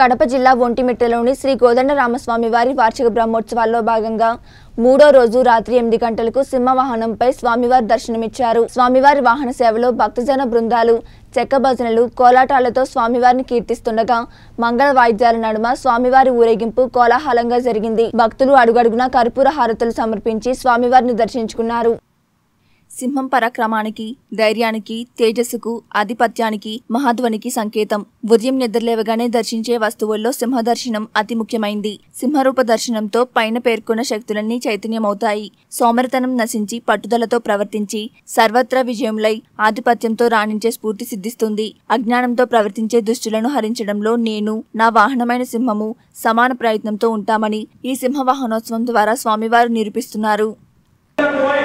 కడప జిల్లా ఒంటిమిట్టలోని శ్రీ కోదండరామస్వామి వారి వార్షిక బ్రహ్మోత్సవాల్లో భాగంగా మూడో రోజు రాత్రి ఎనిమిది గంటలకు సింహ వాహనంపై స్వామివారి దర్శనమిచ్చారు స్వామివారి వాహన సేవలో భక్తజన బృందాలు చెక్క భజనలు కోలాటాలతో స్వామివారిని కీర్తిస్తుండగా మంగళ వాయిద్యాల నడుమ స్వామివారి ఊరేగింపు కోలాహలంగా జరిగింది భక్తులు అడుగడుగునా కర్పూర హారతులు సమర్పించి స్వామివారిని దర్శించుకున్నారు సింహం పరాక్రమానికి ధైర్యానికి తేజస్సుకు ఆధిపత్యానికి మహాధ్వనికి సంకేతం ఉదయం నిద్రలేవగానే దర్శించే వస్తువుల్లో సింహ దర్శనం అతి ముఖ్యమైంది సింహరూప దర్శనంతో పైన పేర్కొన్న శక్తులన్నీ చైతన్యమవుతాయి సోమరితనం నశించి పట్టుదలతో ప్రవర్తించి సర్వత్రా విజయంలై ఆధిపత్యంతో రాణించే స్ఫూర్తి సిద్ధిస్తుంది అజ్ఞానంతో ప్రవర్తించే దుష్టులను హరించడంలో నేను నా వాహనమైన సింహము సమాన ప్రయత్నంతో ఉంటామని ఈ సింహ వాహనోత్సవం ద్వారా స్వామివారు నిరూపిస్తున్నారు పోయి